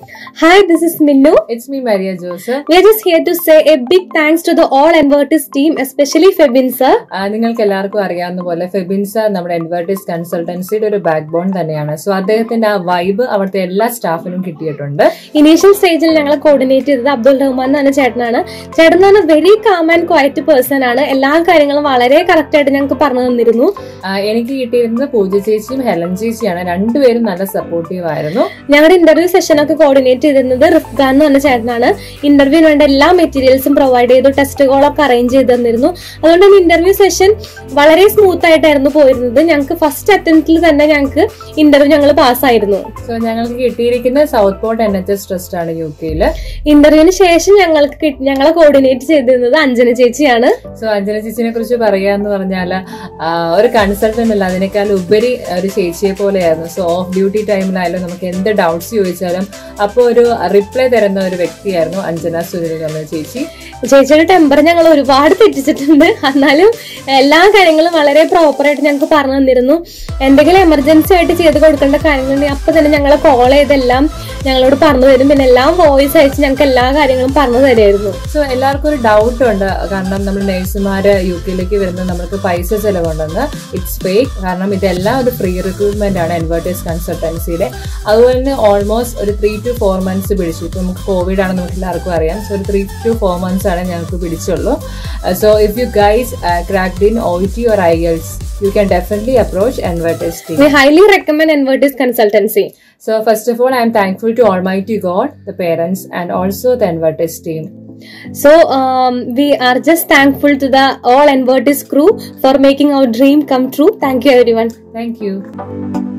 Hi, this is Minnu. It's me, Maria Joseph. We are just here to say a big thanks to the all Envertis team, especially Febin sir. ആ, നിങ്ങൾക്ക് എല്ലാവർക്കും അറിയാവുന്ന പോലെ ഫെബിൻസ നമ്മുടെ എൻവേർട്ടീസ് കൺസൾട്ടൻസിയുടെ ഒരു back bone തന്നെയാണ് so അദ്ദേഹത്തിന്റെ ആ വൈബ് അവിടുത്തെ എല്ലാ സ്റ്റാഫിനും കിട്ടിയിട്ടുണ്ട് ഇനീഷ്യൽ സ്റ്റേജിൽ ഞങ്ങൾ കോർഡിനേറ്റ് ചെയ്തത് അബ്ദുൾ റഹ്മാൻ എന്ന് പറഞ്ഞ ചേട്ടനാണ് ചേട്ടൻ എന്ന് പറഞ്ഞാൽ very calm and quiet person ആണ് എല്ലാ കാര്യങ്ങളും വളരെ കറക്റ്റ് ആയിട്ട് ഞങ്ങൾക്ക് പറഞ്ഞു തന്നിരുന്നു ആ, എനിക്ക് കിട്ടിയിരുന്നത് പൂജ ചേച്ചിയും ഹെലൻ ചേച്ചിയാണ് രണ്ടുപേരും നല്ല സപ്പോർട്ടീവ് ആയിരുന്നു ഞങ്ങളുടെ ഇന്റർവ്യൂ സെഷൻ ഒക്കെ കോർഡിനേറ്റ് ചെയ്തിരുന്നത് റിഫ്ഖാൻ എന്ന് പറഞ്ഞ ചേട്ടനാണ് ഇന്റർവ്യൂവിന് വേണ്ട എല്ലാ മെറ്റീരിയൽസും പ്രൊവൈഡ് ചെയ്തു ടെസ്റ്റുകളൊക്കെ അറേഞ്ച് ചെയ്ത് തന്നിരുന്നു അതുകൊണ്ട് തന്നെ ഇന്റർവ്യൂ സെഷൻ വളരെ സ്മൂത്ത് ആയിട്ടായിരുന്നു പോയിരുന്നത് ഞങ്ങൾക്ക് ഫസ്റ്റ് അറ്റംപ്റ്റിൽ തന്നെ ഞങ്ങൾക്ക് ഇന്റർവ്യൂ ഞങ്ങൾ പാസ്സായിരുന്നു സോ ഞങ്ങൾക്ക് കിട്ടിയിരിക്കുന്നത് Southport N H S trust ആണ് യു കെയില് ഇന്റർവ്യൂവിന് ശേഷം ഞങ്ങൾക്ക് കിട്ടി- ഞങ്ങളെ കോർഡിനേറ്റ് ചെയ്തിരുന്നത് അഞ്ജന ചേച്ചിയാണ് സോ അഞ്ജന ചേച്ചിനെ കുറിച്ച് പറയാന്ന് പറഞ്ഞാല് ആ, ഒരു കൺസൾട്ടന്റ് അല്ല അതിനേക്കാൾ ഉപരി ഒരു ചേച്ചിയെ പോലെയായിരുന്നു സോ ഓഫ് ഡ്യൂട്ടി ടൈമിലായാലും നമുക്ക് എന്ത് ഡൗട്ട്സ് ചോദിച്ചാലും അപ്പോൾ ഒരു റിപ്ലൈ തരുന്ന ഒരു വ്യക്തിയായിരുന്നു അഞ്ജന സുനിൽ എന്ന ചേച്ചി ചേച്ചിയുടെ ടെമ്പർ ഞങ്ങൾ ഒരുപാട് തെറ്റിച്ചിട്ടുണ്ട് എന്നാലും എല്ലാ കാര്യങ്ങളും വളരെ പ്രോപ്പറായിട്ട് ഞങ്ങൾക്ക് പറഞ്ഞു തന്നിരുന്നു എന്തെങ്കിലും എമർജൻസി ആയിട്ട് ചെയ്ത് കൊടുക്കേണ്ട കാര്യങ്ങളുണ്ടെങ്കിൽ അപ്പൊ തന്നെ ഞങ്ങളെ കോൾ ചെയ്തെല്ലാം ഞങ്ങളോട് പറഞ്ഞു തരും പിന്നെ എല്ലാം വോയിസ് അയച്ച് ഞങ്ങൾക്ക് എല്ലാ കാര്യങ്ങളും പറഞ്ഞു തരുമായിരുന്നു സോ എല്ലാവർക്കും ഒരു ഡൗട്ട് ഉണ്ട് കാരണം നമ്മൾ നഴ്സുമാര് യു കെയിലേക്ക് വരുന്നത് നമുക്ക് പൈസ ചിലവുണ്ടെന്ന് ഇറ്റ്സ് ഫേക്ക് കാരണം ഇതെല്ലാം ഒരു ഫ്രീ റിക്രൂട്ട്മെന്റ് ആണ് എൻവേർട്ടേഴ്സ് കൺസൾട്ടൻസിയുടെ അതുപോലെ തന്നെ ഓൾമോസ്റ്റ് ഒരു ത്രീ ടു ഫോർ മന്ത്സ് പിടിച്ചു ഇപ്പൊ നമുക്ക് കോവിഡ് ആണ് നമുക്ക് എല്ലാവർക്കും അറിയാം സോ ഒരു ത്രീ ടു ഫോർ മന്ത്സ് ആണ് ഞങ്ങൾക്ക് പിടിച്ചുള്ളൂ so if you guys cracked in OET or IELTS you can definitely approach Envertiz team we highly recommend Envertiz consultancy So first of all, I am thankful to Almighty God, the parents, and also the Invertis team. So um, we are just thankful to the all Envertis crew for making our dream come true. Thank you everyone. Thank you.